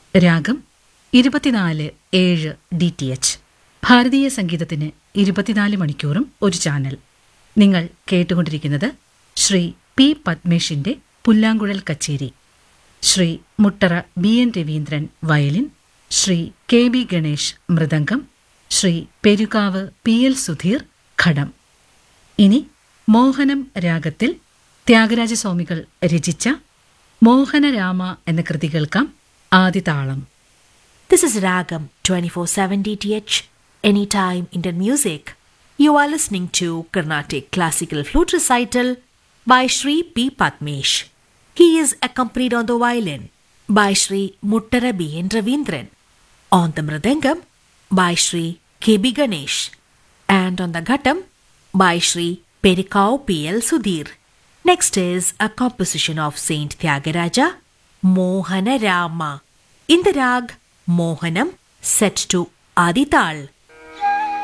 രാഗം ഇരുപത്തിനാല് ഏഴ് ഡി ടി എച്ച് ഭാരതീയ സംഗീതത്തിന് ഇരുപത്തിനാല് മണിക്കൂറും ഒരു ചാനൽ നിങ്ങൾ കേട്ടുകൊണ്ടിരിക്കുന്നത് ശ്രീ പി പത്മേഷിന്റെ പുല്ലാങ്കുഴൽ കച്ചേരി Shri Muttara B N Raveendran violin Shri K B Ganesh mridangam Shri Perukavu P L Sudheer ghatam ഇനി മോഹനം രാഗത്തിൽ ത്യാഗരാജസ്വാമികൾ രചിച്ച മോഹനരാമ എന്ന കൃതി കേൾക്കാം ആദിതാളം This is Ragam 24/7 DTH Anytime Indian Music. You are listening to Carnatic Classical Flute Recital by Sri P. Patmesh. He is accompanied on the violin by Sri Muttara B. N. Ravindran, on the mridangam by Sri K. B. Ganesh, and on the ghatam by Sri Perikau P. L. Sudhir. Next is a composition of Saint Tyagaraja, Mohana Rama, in the rag Mohanam set to Adital.